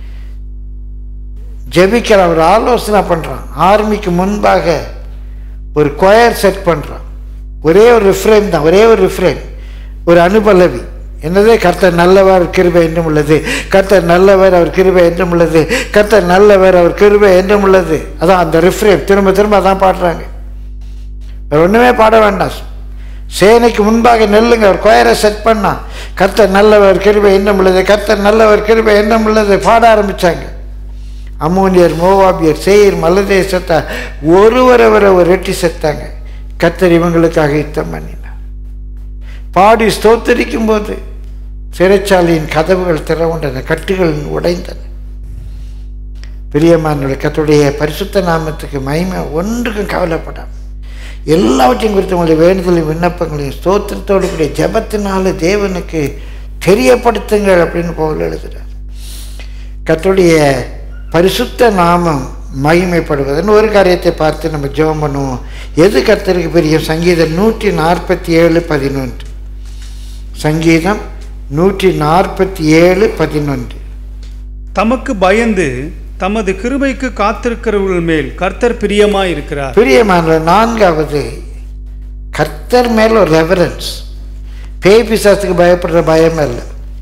ஜெபிக்கிற அவர் ஆலோசனை பண்ணுறான் ஆர்மிக்கு முன்பாக ஒரு கொயர் செட் பண்ணுறான் ஒரே ஒரு ரிஃப்ரெயின் தான் ஒரே ஒரு ரிஃப்ரெயின் ஒரு அனுபலவி என்னது கர்த்தர் நல்லவர் கிருபை என்றும் உள்ளது கர்த்தர் நல்லவர் அவர் கிருபை என்றும் உள்ளது கர்த்தர் நல்லவர் அவர் கிருபை என்றும் உள்ளது அதான் அந்த ரிஃப்ரெயின் திரும்ப திரும்ப அதான் பாடுறாங்க வேற ஒன்றுமே பாட வேண்டாம் சேனைக்கு முன்பாக நெல்லுங்க அவர் கொயரை செட் பண்ணா கர்த்தர் நல்லவர் கிருபை என்றும் உள்ளது கர்த்தர் நல்லவர் கிருபை என்றும் உள்ளது பாட ஆரம்பிச்சாங்க அம்மோனியர் மோவாபியர் சேயர் மலதேசத்தார் ஒருவரவரை ஒரு ரெட்டி செத்தாங்க கர்த்தர் இவங்களுக்காக யுத்தம் பண்ணினார் பாடி ஸ்தோத்தரிக்கும் போது சிறைச்சாலையின் கதவுகள் திறவுண்டன கட்டுகள் உடைந்தன பிரியமானவர்கள் கர்த்தருடைய பரிசுத்த நாமத்துக்கு மகிமை ஒன்றுக்கும் கவலைப்படாம எல்லாவற்றையும் குறித்து உங்களுடைய வேண்டுதலையும் விண்ணப்பங்களையும் ஸ்தோத்திரத்தோடு கூடிய ஜபத்தினால தேவனுக்கு தெரியப்படுத்துங்கள் அப்படின்னு போல் எழுதுகிறார் கர்த்தருடைய பரிசுத்த நாமம் மகிமைப்படுவதுன்னு ஒரு காரியத்தை பார்த்து நம்ம ஜெபம் பண்ணுவோம் எது கர்த்தருக்கு பெரிய சங்கீதம் நூற்றி நாற்பத்தி ஏழு பதினொன்று சங்கீதம் நூற்றி நாற்பத்தி ஏழு பதினொன்று தமக்கு பயந்து தமது கிருபைக்கு காத்திருக்கிறவர்கள் மேல் கர்த்தர் பிரியமாய் இருக்கிறார் பிரியமான நான்காவது கர்த்தர் மேல் ஒரு ரெவரன்ஸ் பேய் பிசாசுக்கு பயப்படுற பயம் இல்லை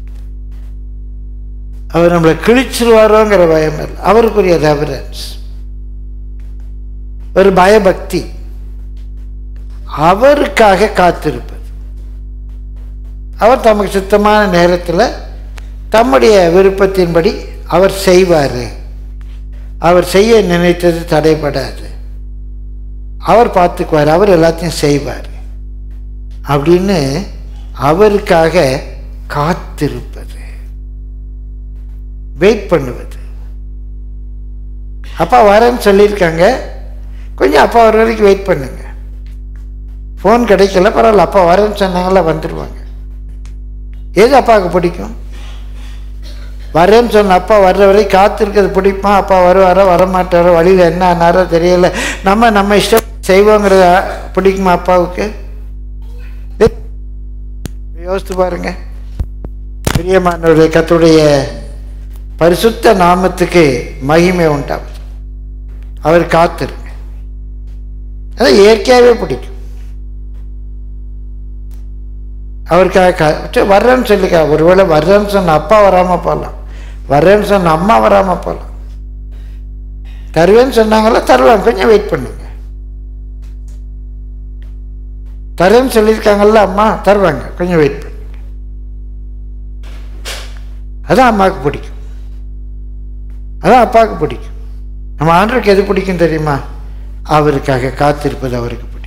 அவர் நம்மளை கிழிச்சிருவாரோங்கிற பயம் இல்லை அவருக்குரிய ரெவரன்ஸ் ஒரு பயபக்தி அவருக்காக காத்திருப்பது அவர் தமக்கு சுத்தமான நேரத்தில் தம்முடைய விருப்பத்தின்படி அவர் செய்வார் அவர் செய்ய நினைத்தது தடைபடாது அவர் பார்த்துக்குவார் அவர் எல்லாத்தையும் செய்வார் அப்படின்னு அவருக்காக காத்திருப்பது வெயிட் பண்ணுவது அப்பா வரேன்னு சொல்லியிருக்காங்க கொஞ்சம் அப்பா வர வரைக்கும் வெயிட் பண்ணுங்க ஃபோன் கிடைக்கல பரவாயில்ல அப்பா வரேன்னு சொன்னாங்களா வந்துடுவாங்க எது அப்பாவுக்கு பிடிக்கும் வரேன்னு சொன்ன அப்பா வர்ற வரை காத்திருக்கிறது பிடிக்குமா அப்பா வருவாரோ வரமாட்டாரோ வழியில் என்ன ஆனாரோ தெரியல நம்ம நம்ம இஷ்டம் செய்வோங்கிறத பிடிக்குமா அப்பாவுக்கு யோசித்து பாருங்க பிரியமானவருடைய கத்துடைய பரிசுத்த நாமத்துக்கு மகிமை உண்டாகும் அவர் காத்திருங்க அது இயற்கையாகவே பிடிக்கும் அவருக்காக கா சரி, வர்றேன்னு சொல்லிக்கா ஒருவேளை வர்றேன்னு சொன்ன அப்பா வராமல் போகலாம் வர்றேன்னு சொன்ன அம்மா வராமல் போகலாம் தருவேன்னு சொன்னாங்களா தருவாங்க கொஞ்சம் வெயிட் பண்ணுங்க தரேன்னு சொல்லியிருக்காங்கல்ல அம்மா தருவாங்க கொஞ்சம் வெயிட் பண்ணுங்க அதான் அம்மாவுக்கு பிடிக்கும் அதான் அப்பாவுக்கு பிடிக்கும் நம்ம ஆண்டருக்கு எது பிடிக்கும் தெரியுமா அவருக்காக காத்திருப்பது அவருக்கு பிடிக்கும்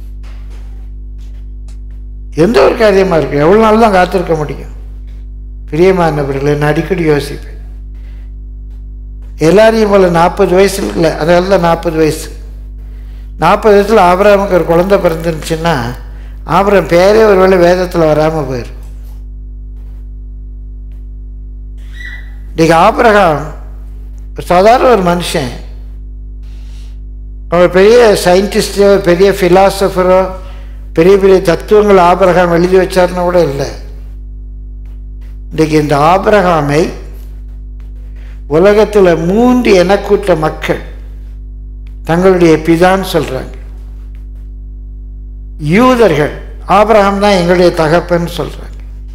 எந்த ஒரு காரியமாக இருக்கு எவ்வளோ நாள் தான் காத்திருக்க முடியும் பிரியமானவர்களை நான் அடிக்கடி யோசிப்பேன் எல்லாரையும் போல நாற்பது வயசு இல்லை அதனால தான் நாற்பது வயசு நாற்பது வயசில் ஆபராமுக்கு ஒரு குழந்தை பிறந்துருந்துச்சுன்னா ஆபரம் பேரே ஒருவேளை வேதத்தில் வராமல் போயிடும் இன்னைக்கு ஆபிரகாம் ஒரு சாதாரண ஒரு மனுஷன் அவர் பெரிய சயின்டிஸ்டோ பெரிய ஃபிலாசபரோ பெரிய பெரிய தத்துவங்கள் ஆபிரகாம் எழுதி வச்சாருன்னு கூட இல்லை இன்றைக்கு இந்த ஆபிரகாமை உலகத்தில் மூன்று எனக்கூட்ட மக்கள் தங்களுடைய பிதான்னு சொல்றாங்க யூதர்கள் ஆபிரகாம் தான் எங்களுடைய தகப்பன்னு சொல்றாங்க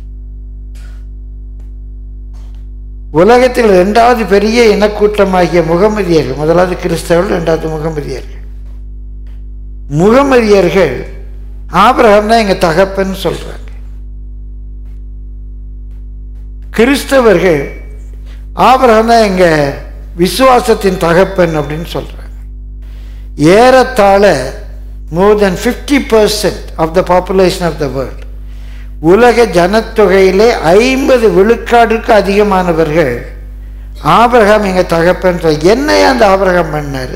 உலகத்தில் இரண்டாவது பெரிய இனக்கூட்டமாகிய முகமதியர்கள் முதலாவது கிறிஸ்தவர்கள் இரண்டாவது முகமதியர்கள் முகமதியர்கள் ஆபிரகாம் தான் எங்க தகப்பன்னு சொல்றாங்க கிறிஸ்தவர்கள் ஆபிரகாம் தான் எங்க விசுவாசத்தின் தகப்பன் அப்படின்னு சொல்றாங்க ஏறத்தாழ more than fifty percent of the population of the world உலக ஜனத்தொகையிலே ஐம்பது விழுக்காடுக்கு அதிகமானவர்கள் ஆபிரகாம் எங்க தகப்பன் சொல்- என்னையா அந்த ஆபிரகாம் பண்ணாரு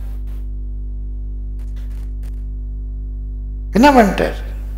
என்ன பண்ணிட்டார்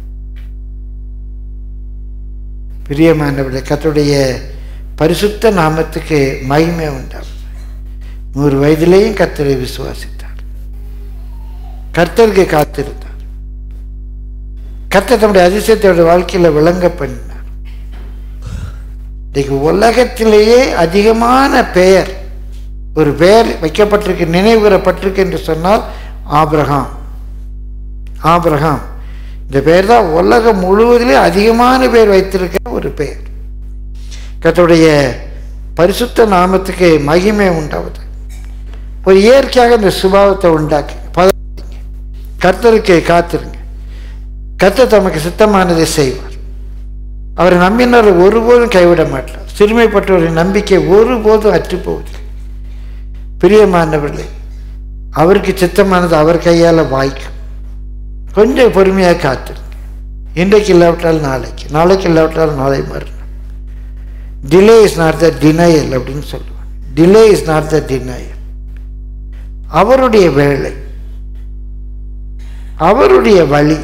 பிரியமானவர்களே கர்த்தருடைய பரிசுத்த நாமத்துக்கு மகிமை உண்டாகும் நூறு வயதிலேயும் கர்த்தரை விசுவாசித்தார் கர்த்தருக்கு காத்திருந்தார் கர்த்தர் தம்முடைய அதிசயத்தோட வாழ்க்கையில விளங்க பண்ணினார் இன்னைக்கு உலகத்திலேயே அதிகமான பெயர் ஒரு பெயர் வைக்கப்பட்டிருக்கு நினைவுறப்பட்டிருக்கு என்று சொன்னால் ஆபிரகாம் ஆபிரகாம் இந்த பெயர் தான் உலகம் முழுவதிலே அதிகமான பேர் வைத்திருக்க ஒரு பெயர் கர்த்தருடைய பரிசுத்த நாமத்துக்கு மகிமை உண்டாவது ஒரு இயற்கையாக இந்த சுபாவத்தை உண்டாக்கி பதறாதீங்க. கர்த்தருக்கு காத்திருங்க கர்த்தர் தமக்கு சித்தமானதை செய்வார் அவரை நம்பினரை ஒருபோதும் கைவிட மாட்டார் சிறுமைப்பட்டவரின் நம்பிக்கை ஒருபோதும் அற்று போவதில்லை பிரியமானவர்களே அவருக்கு சித்தமானது அவர் கையால் வாய்க்கும் கொஞ்சம் பொறுமையாக காத்திருங்க இன்றைக்கு இல்லாவிட்டால் நாளைக்கு நாளைக்கு இல்லாவிட்டால் நாளை மறுநாள் delay is not the denial அப்படின்னு சொல்லுவாங்க delay is not the denial அவருடைய வேலை அவருடைய வழி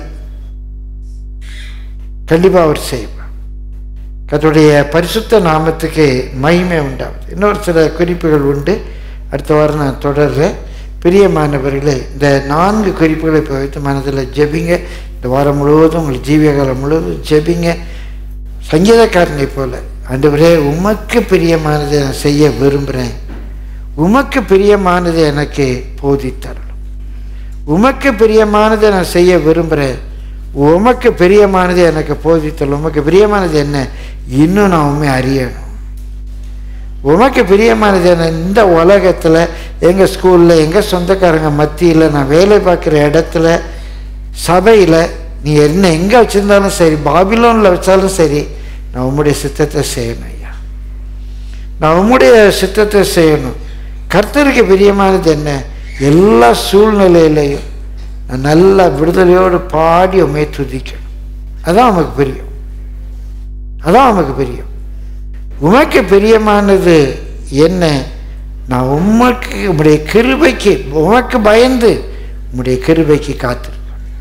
கண்டிப்பாக அவர் செய்வார் கர்த்தருடைய பரிசுத்த நாமத்துக்கு மகிமை உண்டாகுது இன்னொரு சில குறிப்புகள் உண்டு அடுத்த வாரம் நான் தொடர்றேன் பிரியமானவர்களே இந்த நான்கு குறிப்புகளை இப்போ வைத்து மனதில் ஜெபிங்க இந்த வாரம் முழுவதும் உங்கள் ஜீவியகாலம் முழுவதும் ஜெபிங்க சங்கீதக்காரனை போல ஆண்டவரே உமக்கு பிரியமானதை நான் செய்ய விரும்புகிறேன் உமக்கு பிரியமானதை எனக்கு போதித்தரணும் உமக்கு பிரியமானதை நான் செய்ய விரும்புகிறேன் உமக்கு பிரியமானதை எனக்கு போதித்தரணும் உமக்கு பிரியமானது என்ன இன்னும் நான் உண்மை அறியணும் உமக்கு பிரியமானது என்ன இந்த உலகத்தில் எங்கள் ஸ்கூலில் எங்கள் சொந்தக்காரங்க மத்தியில் நான் வேலை பார்க்குற இடத்துல சபையில் நீ என்ன எங்கே வச்சுருந்தாலும் சரி பாபிலோனில் வச்சாலும் சரி நான் உம்முடைய சித்தத்தை செய்யணும் ஐயா நான் உம்முடைய சித்தத்தை செய்யணும் கர்த்தருக்கு பிரியமானது என்ன எல்லா சூழ்நிலையிலையும் நான் நல்லா விடுதலையோடு பாடி உண்மையை துதிக்கணும் அதான் உமக்கு பிரியம் அதான் உமக்கு பிரியம் உமக்கு பிரியமானது என்ன நான் உமக்கு உம்முடைய கிருபைக்கு உமக்கு பயந்து உம்முடைய கிருபைக்கு காத்திருக்கேன்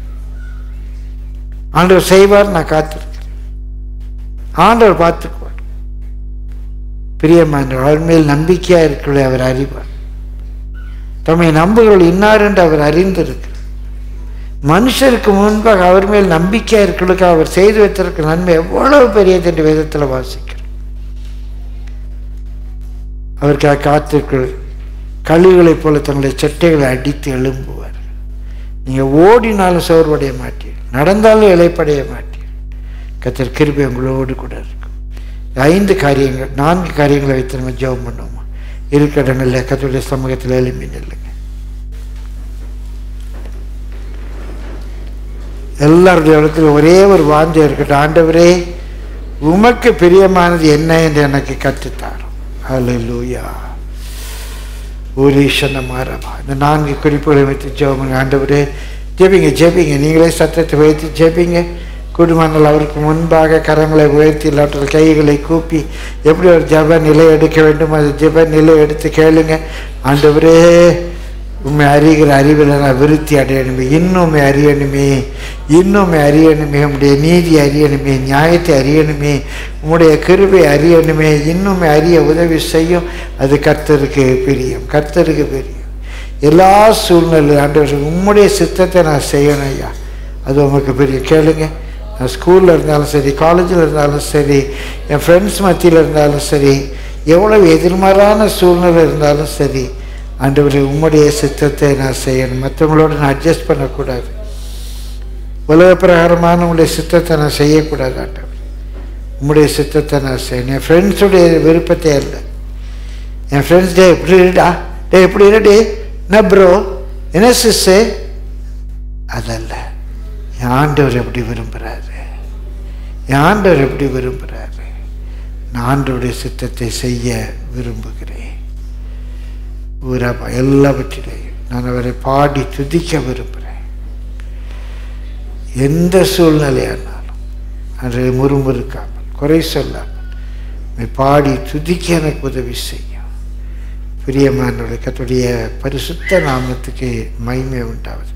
ஆண்டவர் செய்வார் நான் காத்திருக்கிறேன் ஆண்டவர் பார்த்துக்குவார் பிரியமான அவர் மேல் நம்பிக்கையாக இருக்கிறதை அவர் அறிவார் தம்மை நம்புகிறவர்கள் இன்னார் என்று அவர் அறிந்திருக்கிறார் மனுஷருக்கு முன்பாக அவர் மேல் நம்பிக்கையாக இருக்கிறதுக்கு அவர் செய்து வைத்திருக்கிற நன்மை எவ்வளவு பெரியது என்று வேதத்தில் வாசிக்கிறோம் அவருக்காக காத்திருக்கிற கழுகுகளைப் போல தங்களுடைய சட்டைகளை அடித்து எழும்புவார் நீங்கள் ஓடினாலும் சோர்வடைய மாட்டீர்கள் நடந்தாலும் இலைப்படைய மாட்டீர்கள் கத்தர் கிருபை உங்களோடு கூட இருக்கும் ஐந்து காரியங்கள் நான்கு காரியங்களை வைத்து நம்ம ஜெபம் பண்ணுவோமா இருக்கிற இடங்களில் கத்தருடைய சமூகத்தில் எழுப்பி நில்லுங்க எல்லாருடைய இடத்துல ஒரே ஒரு வாஞ்சை இருக்கட்டும் ஆண்டவரே உமக்கு பிரியமானது என்ன என்று எனக்கு கற்றுத்தாரும் ஹalleluya ஊரீஷன மாறவா இந்த நான்கு குறிப்புகளை வைத்து ஜெபம் ஆண்டவரே ஜெபிங்க ஜெபிங்க நீங்களே சத்தத்தை வைத்து ஜெபிங்க குடும்பங்கள் அவருக்கு முன்பாக கரங்களை உயர்த்தி இல்லாட்டல் கைகளை கூப்பி எப்படி ஒரு ஜெப நிலை எடுக்க வேண்டும் அது ஜெப நிலை எடுத்து கேளுங்க ஆண்டவரே உண்மை அறிகிற அறிவில் நான் விருத்தி அடையணுமே இன்னும் உண்மை அறியணுமே இன்னும் உண்மை அறியணுமே உம்முடைய நீதி அறியணுமே நியாயத்தை அறியணுமே உம்முடைய கிருபை அறியணுமே இன்னும் உம்மை அறிய உதவி செய்யும் அது கர்த்தருக்கு பிரியம் கர்த்தருக்கு பிரியம் எல்லா சூழ்நிலை ஆண்டவர் உம்முடைய சித்தத்தை நான் செய்யணும் ஐயா அது உமக்கு பெரிய கேளுங்க நான் ஸ்கூலில் இருந்தாலும் சரி காலேஜில் இருந்தாலும் சரி என் ஃப்ரெண்ட்ஸ் மத்தியில் இருந்தாலும் சரி எவ்வளவு எதிர்மாறான சூழ்நிலை இருந்தாலும் சரி ஆண்டவரே உம்முடைய சித்தத்தை நான் செய்யணும் மற்றவங்களோட நான் அட்ஜஸ்ட் பண்ணக்கூடாது உலக பிரகாரமான உங்களுடைய சித்தத்தை நான் செய்யக்கூடாது ஆண்டவர் உம்முடைய சித்தத்தை நான் செய்யணும் என் ஃப்ரெண்ட்ஸுடைய விருப்பத்தை இல்லை என் ஃப்ரெண்ட்ஸ் டே எப்படி இருடா டே எப்படி இரு டே என்ன ப்ரோ என்ன சிஸ்ஸு அதல்ல என் ஆண்டவர் எப்படி விரும்புகிறாரு என் ஆண்டவர் எப்படி விரும்புகிறாரு நான் ஆண்டவருடைய சித்தத்தை செய்ய விரும்புகிறேன் ஊரப்பா எல்லாவற்றிலையும் நான் அவரை பாடி துதிக்க விரும்புகிறேன் எந்த சூழ்நிலையானாலும் அன்று முறுமுறுக்காமல் குறை சொல்லாமல் உம்மை பாடி துதிக்க எனக்கு உதவி செய்யும் பிரியமானவர்களே கர்த்தருடைய பரிசுத்த நாமத்துக்கு மகிமை உண்டாவது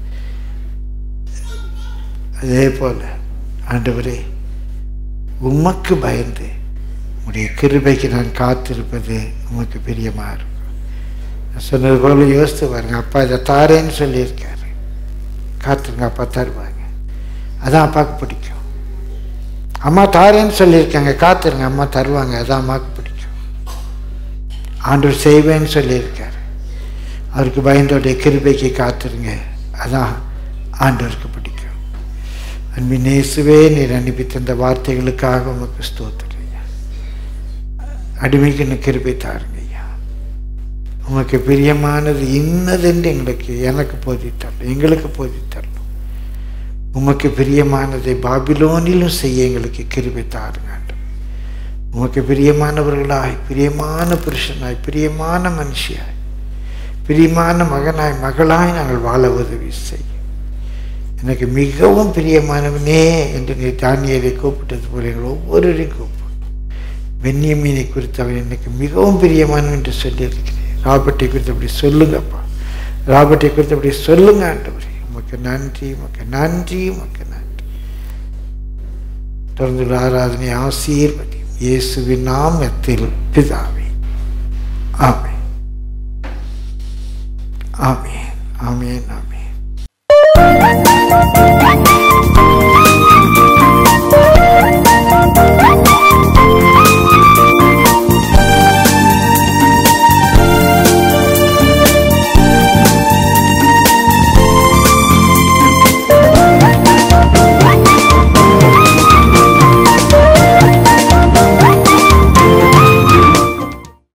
அதே போல ஆண்டவரே உமக்கு பயந்து உடைய கிருபைக்கு நான் காத்திருப்பது உமக்கு பிரியமா இருக்கும் நான் சொன்னது போல யோசித்து பாருங்க அப்பா இதை தாரேன்னு சொல்லியிருக்காரு காத்துருங்க அப்பா தருவாங்க அதான் அப்பாவுக்கு பிடிக்கும் அம்மா தாரேன்னு சொல்லியிருக்காங்க காத்துருங்க அம்மா தருவாங்க அதான் அம்மாவுக்கு பிடிக்கும் ஆண்டவர் செய்வேன்னு சொல்லியிருக்காரு அவருக்கு பயந்தோடைய கிருபைக்கு காத்துருங்க அதான் ஆண்டவருக்கு பிடிக்கும் அன்பின் இயேசுவே நீர் அனுப்பி தந்த வார்த்தைகளுக்காக உமக்கு ஸ்தோத்திரம் ஐயா அடிமைக்கு இன்னும் கிருபை தாருங்க ஐயா உமக்கு பிரியமானது இன்னதென்று எங்களுக்கு எனக்கு போதித்தரணும் எங்களுக்கு போதித்தரணும் உமக்கு பிரியமானதை பாபிலோனிலும் செய்ய எங்களுக்கு கிருபை தாருங்க ஆண்டவரே. உமக்கு பிரியமானவர்களாய் பிரியமான புருஷனாய் பிரியமான மனுஷியாய் பிரியமான மகனாய் மகளாய் நாங்கள் வாழ உதவி செய்யும் எனக்கு மிகவும் பிரியமானவனே என்று நீ தானியலை கூப்பிட்டது போல எங்கள் ஒவ்வொருவரையும் கூப்பிடும் பென்யமீனை குறித்து அவன் எனக்கு மிகவும் பிரியமானவன் என்று சொல்லியிருக்கிறேன் ராபர்ட்டை குறித்து அப்படி சொல்லுங்கப்பா ராபர்ட்டை குறித்து அப்படி சொல்லுங்க ஆண்டவரே உமக்கு நன்றி உமக்கு நன்றி உமக்கு நன்றி தொடர்ந்து உள்ள ஆராதனை ஆசீர்வதி இயேசுவின் நாமத்தில் பிதாவே ஆமென் ஆமென் ஆமென் ஆமென்